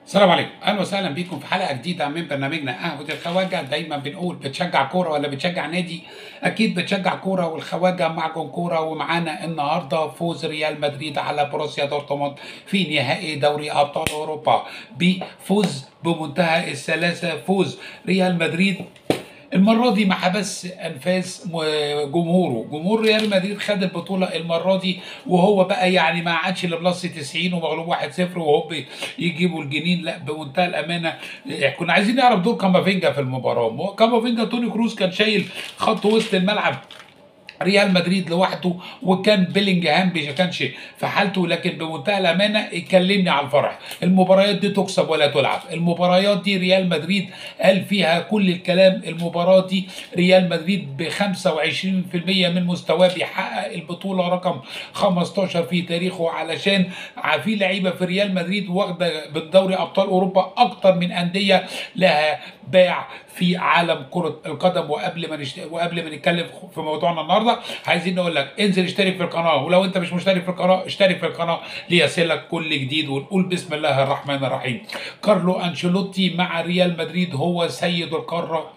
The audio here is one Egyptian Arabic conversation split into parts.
السلام عليكم اهلا وسهلا بيكم في حلقه جديده من برنامجنا قهوه الخواجه دايما بنقول بتشجع كوره ولا بتشجع نادي اكيد بتشجع كوره والخواجه معكم كوره ومعانا النهارده فوز ريال مدريد على بروسيا دورتموند في نهائي دوري ابطال اوروبا بفوز بمنتهى السلاسه فوز ريال مدريد المرة دي ما حبس أنفاس جمهوره، جمهور ريال مدريد خد البطولة المرة دي وهو بقى يعني ما عادش لبلس 90 ومغلوب 1-0 وهوب يجيبوا الجنين لا بمنتهى الأمانة كنا عايزين نعرف دور كامافينجا في المباراة، كامافينجا توني كروز كان شايل خط وسط الملعب ريال مدريد لوحده وكان بيلينجهام ما كانش في حالته لكن بمنتهى الامانه اتكلمني على الفرح المباريات دي تكسب ولا تلعب المباريات دي ريال مدريد قال فيها كل الكلام المباراه دي ريال مدريد ب 25% من مستواه بيحقق البطوله رقم 15 في تاريخه علشان في لعيبه في ريال مدريد واخده بالدوري ابطال اوروبا اكتر من انديه لها باع في عالم كره القدم وقبل ما نشت... وقبل ما نتكلم في موضوعنا النهارده عايزين نقول لك انزل اشترك في القناه ولو انت مش مشترك في القناه اشترك في القناه ليصلك كل جديد ونقول بسم الله الرحمن الرحيم كارلو انشيلوتي مع ريال مدريد هو سيد القاره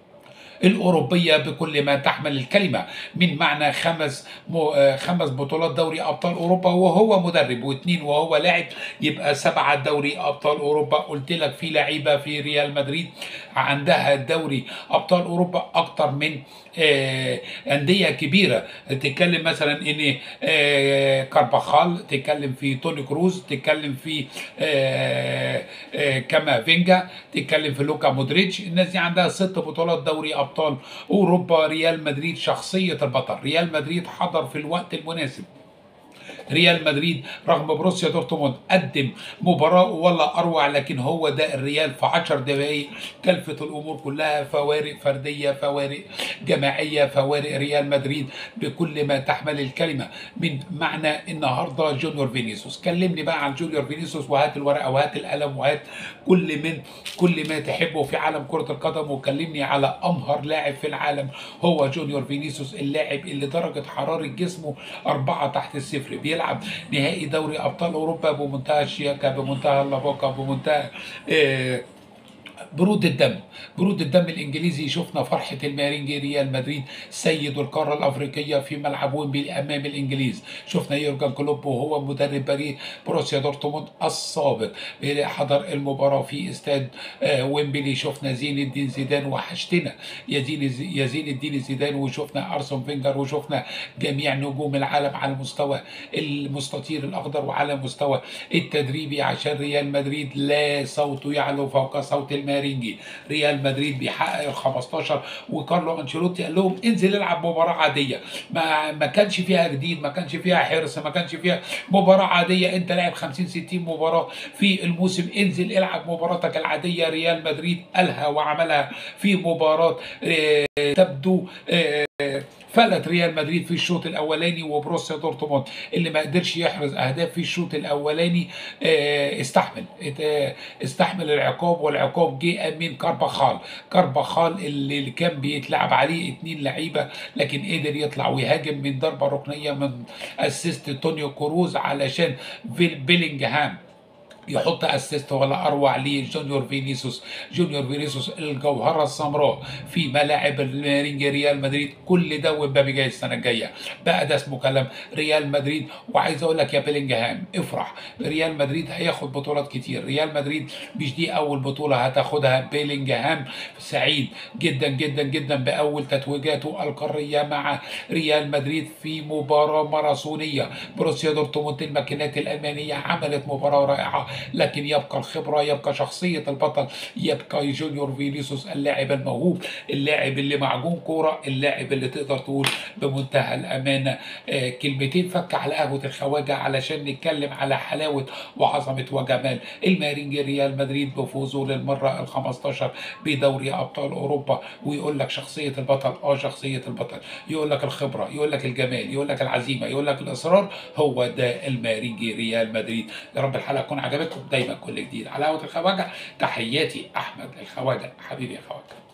الأوروبية بكل ما تحمل الكلمة من معنى خمس خمس بطولات دوري أبطال أوروبا وهو مدرب واثنين وهو لاعب يبقى سبعة دوري أبطال أوروبا قلت لك في لعيبة في ريال مدريد عندها دوري أبطال أوروبا أكتر من آه أندية كبيرة تتكلم مثلا إن آه كارباخال تتكلم في توني كروز تتكلم في آه كامافينجا تتكلم في لوكا مودريتش الناس دي عندها ست بطولات دوري ابطال اوروبا ريال مدريد شخصيه البطل ريال مدريد حضر في الوقت المناسب ريال مدريد رغم بروسيا دورتموند قدم مباراة ولا أروع لكن هو ده الريال في 10 دقايق كلفت الأمور كلها فوارق فردية فوارق جماعية فوارق ريال مدريد بكل ما تحمل الكلمة من معنى النهاردة جونيور فينيسيوس كلمني بقى عن جونيور فينيسيوس وهات الورقة وهات القلم وهات كل من كل ما تحبه في عالم كرة القدم وكلمني على أمهر لاعب في العالم هو جونيور فينيسيوس اللاعب اللي درجة حرارة جسمه أربعة تحت الصفر بيلعب نهائي دوري ابطال اوروبا بمنتهى الشياكه بمنتهى اللباقه بمنتهى آه برود الدم برود الدم الانجليزي شفنا فرحه المارينجي ريال مدريد سيد القاره الافريقيه في ملعب ويمبلي امام الانجليز شفنا يورجن كلوب وهو مدرب باريس بروسيا دورتموند السابق حضر المباراه في استاد ويمبلي شفنا زين الدين زيدان وحشتنا يا زين يا زين الدين زيدان وشفنا ارسن فينجر وشفنا جميع نجوم العالم على مستوى المستطيل الاخضر وعلى مستوى التدريبي عشان ريال مدريد لا صوته يعلو فوق صوت المارينجي مارينجي ريال مدريد بيحقق ال 15 وكارلو انشيلوتي قال لهم انزل العب مباراه عاديه ما ما كانش فيها جديد ما كانش فيها حرص ما كانش فيها مباراه عاديه انت لاعب 50 60 مباراه في الموسم انزل العب مباراتك العاديه ريال مدريد قالها وعملها في مباراه تبدو فلت ريال مدريد في الشوط الاولاني وبروسيا دورتموند اللي ما قدرش يحرز اهداف في الشوط الاولاني استحمل استحمل العقاب والعقاب جه من كارباخال كارباخال اللي كان بيتلعب عليه اتنين لعيبه لكن قدر يطلع ويهاجم من ضربه ركنيه من اسيست تونيو كروز علشان بيلينجهام يحط اسيست ولا اروع لجونيور فينيسيوس جونيور فينيسيوس الجوهره السمراء في ملاعب المارينج ريال مدريد كل ده ومبابي جاي السنه الجايه بقى ده اسمه كلام ريال مدريد وعايز اقول لك يا بيلينجهام افرح ريال مدريد هياخد بطولات كتير ريال مدريد مش دي اول بطوله هتاخدها بيلينجهام سعيد جدا جدا جدا باول تتويجاته القاريه مع ريال مدريد في مباراه ماراثونيه بروسيا دورتموند الماكينات الالمانيه عملت مباراه رائعه لكن يبقى الخبره يبقى شخصيه البطل يبقى جونيور فينيسيوس اللاعب الموهوب اللاعب اللي معجون كوره اللاعب اللي تقدر تقول بمنتهى الامانه آه كلمتين فك على قهوه الخواجه علشان نتكلم على حلاوه وعظمه وجمال المارينجي ريال مدريد بفوزه للمره ال 15 بدوري ابطال اوروبا ويقول لك شخصيه البطل اه شخصيه البطل يقول لك الخبره يقول لك الجمال يقول لك العزيمه يقول لك الاصرار هو ده المارينجي ريال مدريد يا رب الحلقه تكون عجبتكم دايما كل جديد على قهوه الخواجه تحياتي احمد الخواجه حبيبي يا خواجه